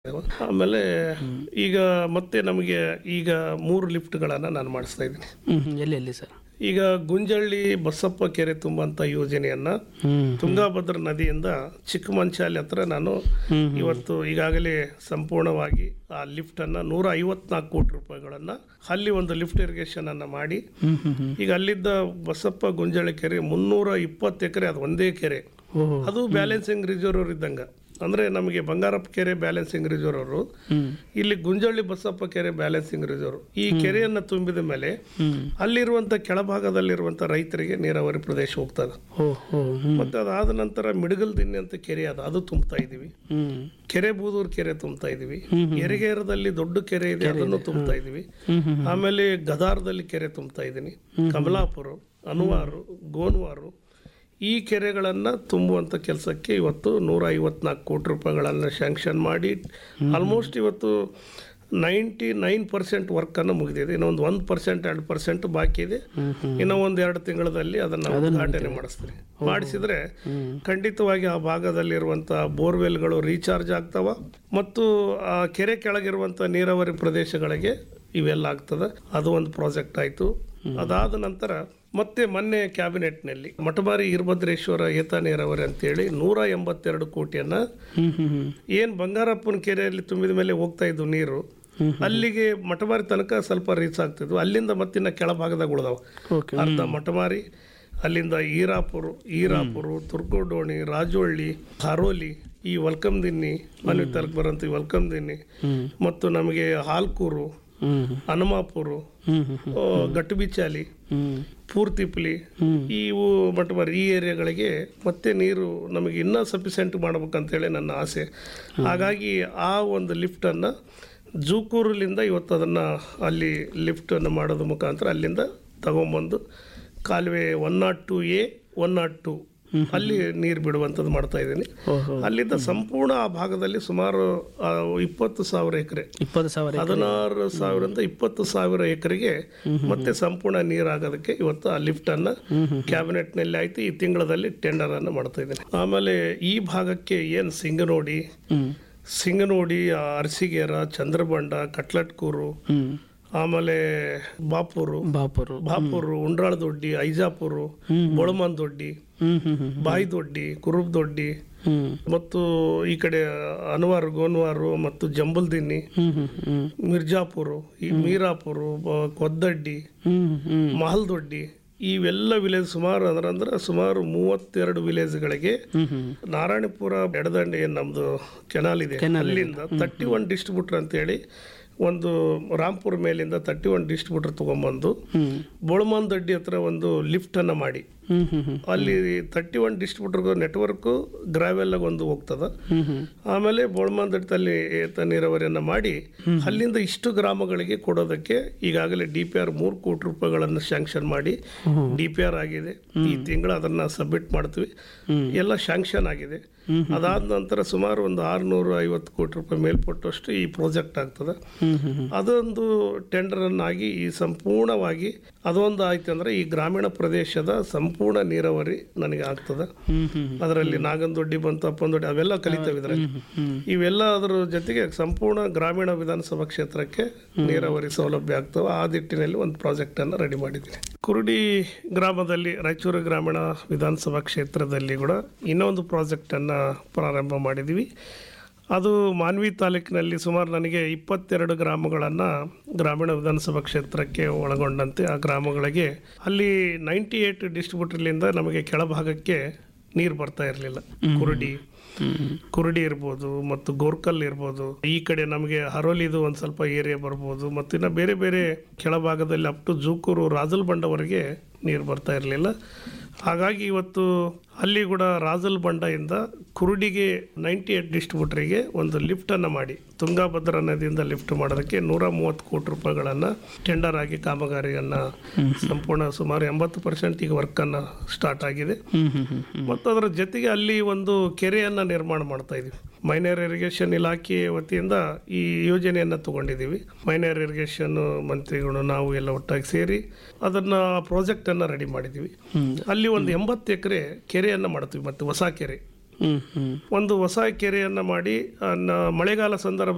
ಆಮೇಲೆ ಈಗ ಮತ್ತೆ ನಮಗೆ ಈಗ ಮೂರು ಲಿಫ್ಟ್ಗಳನ್ನು ನಾನು ಮಾಡಿಸ್ತಾ ಇದ್ದೀನಿ ಹ್ಮ್ ಹ್ಮ್. ಎಲ್ಲಿ ಎಲ್ಲಿ ಸರ್ ಈಗ ಗುಂಜಳ್ಳಿ ಬಸಪ್ಪ ಕೆರೆ ತುಂಬಂತ ಯೋಜನೆಯನ್ನ ಹ್ಮ್ ತುಂಗಾಭದ್ರಾ ನದಿಯಿಂದ ಚಿಕ್ಕಮಂಚಾಲಿ ಹತ್ರ ನಾನು ಇವತ್ತು ಈಗಾಗಲೇ ಸಂಪೂರ್ಣವಾಗಿ ಆ ಲಿಫ್ಟ್ ಅನ್ನ ನೂರ ಐವತ್ನಾಲ್ಕು ಕೋಟಿ ರೂಪಾಯಿಗಳನ್ನ ಅಲ್ಲಿ ಒಂದು ಲಿಫ್ಟ್ ಇರಿಗೇಷನ್ ಅನ್ನ ಮಾಡಿ ಹ್ಮ್ ಹ್ಮ್ ಹ್ಮ್ ಈಗ ಅಲ್ಲಿದ್ದ ಬಸಪ್ಪ ಗುಂಜಳ್ಳಿ ಕೆರೆ ಮುನ್ನೂರ ಇಪ್ಪತ್ತು ಎಕರೆ ಅದು ಒಂದೇ ಕೆರೆ ಓಹೋ ಅದು ಬ್ಯಾಲೆನ್ಸಿಂಗ್ ರಿಸರ್ವ್ ಇದ್ದಂಗೆ ಅಂದರೆ ನಮಗೆ ಬಂಗಾರಪ್ಪ ಕೆರೆ ಬ್ಯಾಲೆನ್ಸಿಂಗ್ ರಿಸರ್ವ್ ಹ್ಮ್ ಇಲ್ಲಿ ಗುಂಜಳ್ಳಿ ಬಸಪ್ಪ ಕೆರೆ ಬ್ಯಾಲೆನ್ಸಿಂಗ್ ರಿಸರ್ವ್ ಈ ಕೆರೆಯನ್ನು ತುಂಬಿದ ಮೇಲೆ ಹ್ಮ್ ಅಲ್ಲಿರುವಂಥ ಕೆಳಭಾಗದಲ್ಲಿರುವಂಥ ರೈತರಿಗೆ ನೀರಾವರಿ ಪ್ರದೇಶ ಹೋಗ್ತದೆ ಓ ಹೋ ಹ್ಮ್ ಮತ್ತೆ ಅದಾದ ನಂತರ ಮಿಡಗಲ್ ದಿನ್ನೆ ಅಂತ ಕೆರೆ ಅದ ಅದು ತುಂಬ್ತಾ ಇದೀವಿ ಹ್ಮ್ ಕೆರೆ ಬೂದೂರು ಕೆರೆ ತುಂಬ್ತಾ ಇದೀವಿ ಎರೆಗೇರದಲ್ಲಿ ದೊಡ್ಡ ಕೆರೆ ಇದೆ ಅದನ್ನು ತುಂಬ್ತಾ ಇದೀವಿ ಹ್ಮ್ ಹ್ಮ್ ಆಮೇಲೆ ಗದಾರದಲ್ಲಿ ಕೆರೆ ತುಂಬ್ತಾ ಇದ್ದೀನಿ ಕಮಲಾಪುರ ಅನುವಾರು ಗೋನ್ವಾರು ಈ ಕೆರೆಗಳನ್ನು ತುಂಬುವಂಥ ಕೆಲಸಕ್ಕೆ ಇವತ್ತು ನೂರ ಐವತ್ನಾಲ್ಕು ಕೋಟಿ ರೂಪಾಯಿಗಳನ್ನು ಶಾಂಕ್ಷನ್ ಮಾಡಿ ಆಲ್ಮೋಸ್ಟ್ ಇವತ್ತು ನೈಂಟಿ ನೈನ್ ಪರ್ಸೆಂಟ್ ವರ್ಕನ್ನು ಮುಗಿದಿದೆ ಇನ್ನೊಂದು ಒಂದು ಪರ್ಸೆಂಟ್ ಎರಡು ಪರ್ಸೆಂಟ್ ಬಾಕಿ ಇದೆ ಇನ್ನೂ ಒಂದು ಎರಡು ತಿಂಗಳಲ್ಲಿ ಅದನ್ನು ಉದ್ಘಾಟನೆ ಮಾಡಿಸ್ತೀನಿ ಮಾಡಿಸಿದ್ರೆ ಖಂಡಿತವಾಗಿ ಆ ಭಾಗದಲ್ಲಿರುವಂಥ ಬೋರ್ವೆಲ್ಗಳು ರೀಚಾರ್ಜ್ ಆಗ್ತವ ಮತ್ತು ಆ ಕೆರೆ ಕೆಳಗಿರುವಂಥ ನೀರಾವರಿ ಪ್ರದೇಶಗಳಿಗೆ ಇವೆಲ್ಲ ಆಗ್ತದೆ ಅದು ಒಂದು ಪ್ರಾಜೆಕ್ಟ್ ಆಯಿತು ಅದಾದ ನಂತರ ಮತ್ತೆ ಮೊನ್ನೆ ಕ್ಯಾಬಿನೆಟ್ನಲ್ಲಿ ಮಠಮಾರಿ ಈರ್ಭದ್ರೇಶ್ವರ ಏತ ನೀರಾವರಿ ಅಂತೇಳಿ ನೂರ ಎಂಬತ್ತೆರಡು ಕೋಟಿಯನ್ನ ಹ್ಮ್ ಹ್ಮ್ ಹ್ಮ್ ಏನು ಬಂಗಾರಪ್ಪನ ಕೆರೆಯಲ್ಲಿ ತುಂಬಿದ ಮೇಲೆ ಹೋಗ್ತಾ ಇದ್ದು ನೀರು ಅಲ್ಲಿಗೆ ಮಠಮಾರಿ ತನಕ ಸ್ವಲ್ಪ ರೀಚ್ ಆಗ್ತಿದ್ವು ಅಲ್ಲಿಂದ ಮತ್ತಿನ್ನ ಕೆಳಭಾಗದಾಗ ಉಳ್ದವ ಓಕೆ ಅರ್ಧ ಮಠಮಾರಿ ಅಲ್ಲಿಂದ ಈರಾಪುರ ಈರಾಪುರ ತುರ್ಕೋಡೋಣಿ ರಾಜೋಳ್ಳಿ ಹಾರೋಲಿ ಈ ವಲ್ಕಮ್ ದಿನ್ನಿ ಮನೆ ತಲಕ ಬರೋಂಥ ಈ ವಲ್ಕಮ್ ದಿನ್ನಿ ಹ್ಮ್ ಮತ್ತು ನಮಗೆ ಹಾಲ್ಕೂರು ಹ್ಮ್ ಹನುಮಾಪುರು ಹ್ಮ್ ಹ್ಮ್ ಹ್ಮ್ ಆ, ಗಟ್ಟಬಿಚಾಲಿ ಹ್ಮ್ ಪೂರ್ತಿಪ್ಲಿ ಹ್ಮ್. ಇವು ಮಟ್ಟಮಾರಿ ಈ ಏರಿಯಾಗಳಿಗೆ ಮತ್ತೆ ನೀರು ನಮಗೆ ಇನ್ನೂ ಸಫಿಸೆಂಟ್ ಮಾಡ್ಬೇಕಂತೇಳಿ ನನ್ನ ಆಸೆ ಹಾಗಾಗಿ ಆ ಒಂದು ಲಿಫ್ಟನ್ನು ಜೂಕೂರಲ್ಲಿಂದ ಇವತ್ತು ಅದನ್ನು ಅಲ್ಲಿ ಲಿಫ್ಟನ್ನು ಮಾಡೋದ್ರ ಮುಖಾಂತರ ಅಲ್ಲಿಂದ ತಗೊಂಬಂದು ಕಾಲುವೆ one nought two A one nought two ಅಲ್ಲಿ ನೀರು ಬಿಡುವಂಥದ್ದು ಮಾಡ್ತಾ ಇದ್ದೀನಿ ಓಹೋ ಅಲ್ಲಿಂದ ಸಂಪೂರ್ಣ ಆ ಭಾಗದಲ್ಲಿ ಸುಮಾರು ಆ, ಇಪ್ಪತ್ತು ಸಾವಿರ ಎಕರೆ ಇಪ್ಪತ್ತು ಸಾವಿರ ಹದಿನಾರು ಸಾವಿರದಿಂದ ಇಪ್ಪತ್ತು ಸಾವಿರ ಎಕರೆಗೆ ಮತ್ತೆ ಸಂಪೂರ್ಣ ನೀರಾಗೋದಕ್ಕೆ ಇವತ್ತು ಆ ಲಿಫ್ಟ್ ಅನ್ನ ಕ್ಯಾಬಿನೆಟ್ನಲ್ಲಿ ಆಯ್ತು ಈ ತಿಂಗಳಲ್ಲಿ ಟೆಂಡರ್ ಅನ್ನು ಮಾಡ್ತಾ ಇದ್ದೀನಿ ಆಮೇಲೆ ಈ ಭಾಗಕ್ಕೆ ಏನು ಸಿಂಗನೋಡಿ ಹ್ಮ್ ಸಿಂಗನೋಡಿ ಆ ಅರಸಿಗೇರ ಚಂದ್ರಬಂಡ ಕಟ್ಲಟ್ಕೂರು ಹ್ಮ್ ಆಮೇಲೆ ಬಾಪೂರು ಬಾಪುರು ಬಾಪೂರು ಉಂಡ್ರಾಳ ದೊಡ್ಡಿ ಐಜಾಪುರು ಬೊಳಮನ್ ದೊಡ್ಡಿ ಹ್ಮ್ ಹ್ಮ್ ಹ್ಮ್ ಬಾಯಿ ದೊಡ್ಡಿ ಕುರುಬ್ ದೊಡ್ಡಿ ಹ್ಮ್ ಮತ್ತು ಈ ಕಡೆ ಅನ್ವಾರು ಗೋನ್ವಾರು ಮತ್ತು ಜಂಬಲ್ದಿನ್ನಿ ಹ್ಮ್ ಹ್ಮ್ ಹ್ಮ್ ಮಿರ್ಜಾಪುರ ಈ ಮೀರಾಪುರ ಬ- ಕೊದ್ದಡ್ಡಿ ಹ್ಮ್ ಹ್ಮ್ ಮಹಲ್ದೊಡ್ಡಿ ಇವೆಲ್ಲ ವಿಲೇಜ್ ಸುಮಾರು ಅಂದ್ರೆ ಅಂದ್ರೆ ಸುಮಾರು ಮೂವತ್ತೆರಡು ವಿಲೇಜ್ಗಳಿಗೆ ಹ್ಮ್ ಹ್ಮ್ ನಾರಾಯಣಪುರ ಎಡದಂಡೆ ಏನು ನಮ್ಮದು ಕೆನಾಲ್ ಇದೆ ಅಲ್ಲಿಂದ ತರ್ಟಿ ಒನ್ ಡಿಸ್ಟ್ರಿಬ್ಯೂಟರ್ ಅಂತೇಳಿ ಒಂದು ರಾಂಪುರ ಮೇಲಿಂದ ತರ್ಟಿ ಒನ್ ಡಿಸ್ಟ್ರಿಬ್ಯೂಟರ್ ತೊಗೊಂಬಂದು ಹ್ಮ್ ಬೋಳ್ಮಾನ್ ದಡ್ಡಿ ಹತ್ರ ಒಂದು ಲಿಫ್ಟನ್ನು ಮಾಡಿ ಹ್ಮ್ ಹ್ಮ್ ಹ್ಮ್ ಅಲ್ಲಿ ತರ್ಟಿ ಒನ್ ಡಿಸ್ಟ್ರಿಬ್ಯೂಟರ್ಗೂ ನೆಟ್ವರ್ಕು ಗ್ರಾವೆಲ್ಲಾಗ ಒಂದು ಹೋಗ್ತದೆ ಹ್ಮ್ ಹ್ಮ್ ಆಮೇಲೆ ಬೋಳ್ಮಾಂದಟ್ಟಲ್ಲಿ ಏತ ನೀರಾವರಿಯನ್ನು ಮಾಡಿ ಅಲ್ಲಿಂದ ಇಷ್ಟು ಗ್ರಾಮಗಳಿಗೆ ಕೊಡೋದಕ್ಕೆ ಈಗಾಗಲೇ ಡಿ ಪಿ ಆರ್ ಮೂರು ಕೋಟಿ ರೂಪಾಯಿಗಳನ್ನು ಶಾಂಕ್ಷನ್ ಮಾಡಿ ಡಿ ಪಿ ಆರ್ ಆಗಿದೆ ಈ ತಿಂಗಳು ಅದನ್ನು ಸಬ್ಮಿಟ್ ಮಾಡ್ತೀವಿ ಎಲ್ಲ ಶಾಂಕ್ಷನ್ ಆಗಿದೆ ಅದಾದ ನಂತರ ಸುಮಾರು ಒಂದು ಆರುನೂರ ಐವತ್ತು ಕೋಟಿ ರೂಪಾಯಿ ಮೇಲ್ಪಟ್ಟಷ್ಟು ಈ ಪ್ರಾಜೆಕ್ಟ್ ಆಗ್ತದೆ ಹ್ಮ್ ಹ್ಮ್ ಹ್ಮ್ ಅದೊಂದು ಟೆಂಡರನ್ನಾಗಿ ಈ ಸಂಪೂರ್ಣವಾಗಿ ಅದೊಂದು ಆಯ್ತು ಅಂದರೆ ಈ ಗ್ರಾಮೀಣ ಪ್ರದೇಶದ ಸಂಪೂರ್ಣ ನೀರಾವರಿ ನನಗೆ ಆಗ್ತದೆ ಹ್ಮ್ ಹ್ಮ್ ಅದರಲ್ಲಿ ನಾಗನದೊಡ್ಡಿ ಬಂತು ಅಪ್ಪನದೊಡ್ಡಿ ಅವೆಲ್ಲ ಕಲಿತೇವೆ ಇದರಲ್ಲಿ ಹ್ಮ್ ಇವೆಲ್ಲ ಅದರ ಜೊತೆಗೆ ಸಂಪೂರ್ಣ ಗ್ರಾಮೀಣ ವಿಧಾನಸಭಾ ಕ್ಷೇತ್ರಕ್ಕೆ ನೀರಾವರಿ ಸೌಲಭ್ಯ ಆಗ್ತವೆ ಆ ನಿಟ್ಟಿನಲ್ಲಿ ಒಂದು ಪ್ರಾಜೆಕ್ಟ್ ಅನ್ನು ರೆಡಿ ಮಾಡಿದ್ದೀನಿ ಕುರುಡಿ ಗ್ರಾಮದಲ್ಲಿ ರಾಯಚೂರು ಗ್ರಾಮೀಣ ವಿಧಾನಸಭಾ ಕ್ಷೇತ್ರದಲ್ಲಿ ಕೂಡ ಇನ್ನೊಂದು ಪ್ರಾಜೆಕ್ಟ್ ಅನ್ನ ಪ್ರಾರಂಭ ಮಾಡಿದ್ದೀವಿ ಅದು ಮಾನ್ವಿ ತಾಲೂಕಿನಲ್ಲಿ ಸುಮಾರು ನನಗೆ ಇಪ್ಪತ್ತೆರಡು ಗ್ರಾಮಗಳನ್ನು ಗ್ರಾಮೀಣ ವಿಧಾನಸಭಾ ಕ್ಷೇತ್ರಕ್ಕೆ ಒಳಗೊಂಡಂತೆ ಆ ಗ್ರಾಮಗಳಿಗೆ ಅಲ್ಲಿ ನೈಂಟಿ ಏಟ್ ಡಿಸ್ಟ್ರಿಬ್ಯೂಟರ್ಲಿಂದ ನಮಗೆ ಕೆಳಭಾಗಕ್ಕೆ ನೀರು ಬರ್ತಾ ಇರಲಿಲ್ಲ ಕುರುಡಿ ಕುರುಡಿ ಇರ್ಬೋದು ಮತ್ತು ಗೋರ್ಕಲ್ ಇರ್ಬೋದು ಈ ಕಡೆ ನಮಗೆ ಹರೋಲಿದು ಒಂದು ಸ್ವಲ್ಪ ಏರಿಯಾ ಬರ್ಬೋದು ಮತ್ತು ಇನ್ನು ಬೇರೆ ಬೇರೆ ಕೆಳಭಾಗದಲ್ಲಿ ಅಪ್ ಟು ಜೂಕೂರು ರಾಜಲ್ ಬಂಡವರೆಗೆ ನೀರು ಬರ್ತಾ ಇರಲಿಲ್ಲ ಹಾಗಾಗಿ ಇವತ್ತು ಅಲ್ಲಿ ಕೂಡ ರಾಜಲ್ ಬಂಡೆಯಿಂದ ಕುರುಡಿಗೆ ನೈಂಟಿ ಏಟ್ ಡಿಸ್ಟ್ರಿಬ್ಯೂಟರಿಗೆ ಒಂದು ಲಿಫ್ಟನ್ನು ಮಾಡಿ ತುಂಗಾಭದ್ರಾ ನದಿಯಿಂದ ಲಿಫ್ಟ್ ಮಾಡೋದಕ್ಕೆ ನೂರ ಮೂವತ್ತು ಕೋಟಿ ರೂಪಾಯಿಗಳನ್ನು ಟೆಂಡರ್ ಆಗಿ ಕಾಮಗಾರಿಯನ್ನು ಸಂಪೂರ್ಣ ಸುಮಾರು ಎಂಬತ್ತು ಪರ್ಸೆಂಟ್ ಈಗ ವರ್ಕನ್ನು ಸ್ಟಾರ್ಟ್ ಆಗಿದೆ ಹ್ಮ್ ಹ್ಮ್ ಹ್ಮ್ ಮತ್ತು ಅದರ ಜೊತೆಗೆ ಅಲ್ಲಿ ಒಂದು ಕೆರೆಯನ್ನು ನಿರ್ಮಾಣ ಮಾಡ್ತಾ ಇದೀವಿ ಮೈನರ್ ಇರಿಗೇಷನ್ ಇಲಾಖೆ ವತಿಯಿಂದ ಈ ಯೋಜನೆಯನ್ನು ತಗೊಂಡಿದ್ದೀವಿ ಮೈನರ್ ಇರಿಗೇಷನ್ ಮಂತ್ರಿಗಳು ನಾವು ಎಲ್ಲ ಒಟ್ಟಾಗಿ ಸೇರಿ ಅದನ್ನು ಪ್ರಾಜೆಕ್ಟನ್ನು ರೆಡಿ ಮಾಡಿದ್ದೀವಿ ಅಲ್ಲಿ ಒಂದು ಎಂಬತ್ತು ಎಕರೆ ಕೆರೆಯನ್ನು ಮಾಡ್ತೀವಿ ಮತ್ತು ಹೊಸ ಕೆರೆ ಹ್ಮ್ ಹ್ಮ್ ಒಂದು ಹೊಸ ಕೆರೆಯನ್ನು ಮಾಡಿ ಅನ್ನ ಮಳೆಗಾಲ ಸಂದರ್ಭ